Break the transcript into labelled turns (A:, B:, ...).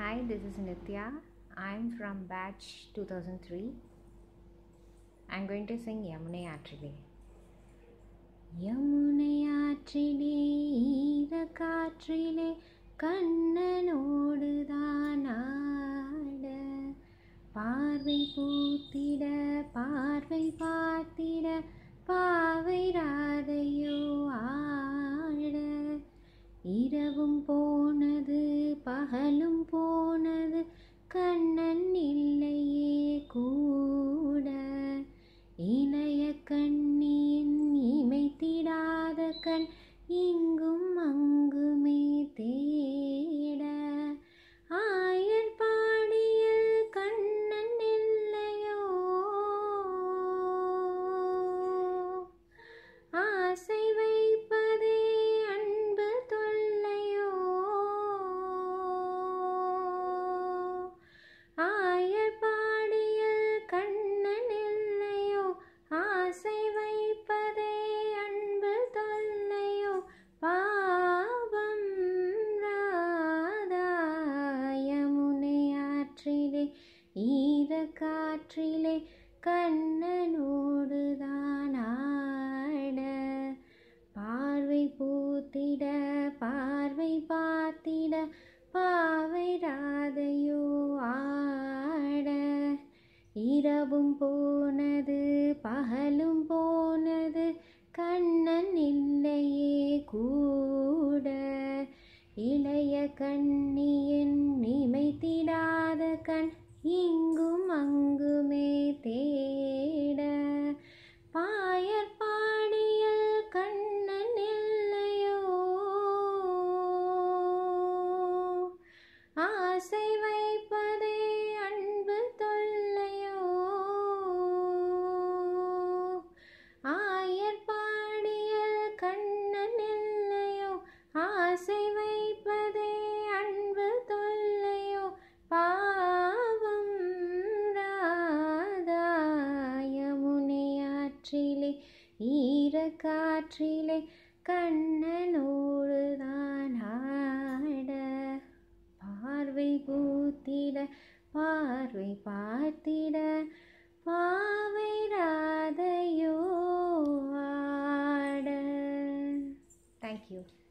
A: Hi, this is Nitya. I'm from batch 2003. I'm going to sing Yamune Atrile. Yamuna ஆற்றிலே ஈர காற்றிலே கண்ணனோடு தான் ஆட பார்வை பூத்திட பார்வை பார்த்திட பாவை ராதையோ ஆட இரவும் போனது பகலும் போனது கண்ணன் இல்லையே கூட இளைய கண்ணியின் இமைத்திடாத கண் இங்கும் அங்குமே தேட ஆயர் பாடியில் கண்ணன் இல்லையோ ஆசை வைப்பதே அன்பு தொல்லையோ ஆயர் பாடியில் கண்ணன் இல்லையோ ஆசை வைப்பதே அன்பு தொல்லையோ பாவம் ராதாயமுனை ஆற்றிலே ஈர காற்றிலே கண்ணனோடு தான் ஆட பார்வை பூத்திட பார்வை பார்த்திட பாவை ராதையோ ஆட இரவும் போனது பகலும் போனது கண்ணன் இல்லையே கூட இளைய கண்ணியின் நிமைத்திடாத கண் இங்கும் அங்குமே தேட பாயர் பாடியில் கண்ணன் இல்லையோ ஆசை வைப்பதே அன்பு தொல்லையோ ஆயர் பாடியில் கண்ணன் இல்லையோ ஆசை வைப்பதே அன்பு தொல்லையோ பாவம் ராதாயமுனை ஆற்றிலே ஈர காற்றிலே கண்ணனோடு தான் ஆட பார்வை பூத்திட பார்வை பார்த்திட பாவை ராதையோ ஆட தேங்க்யூ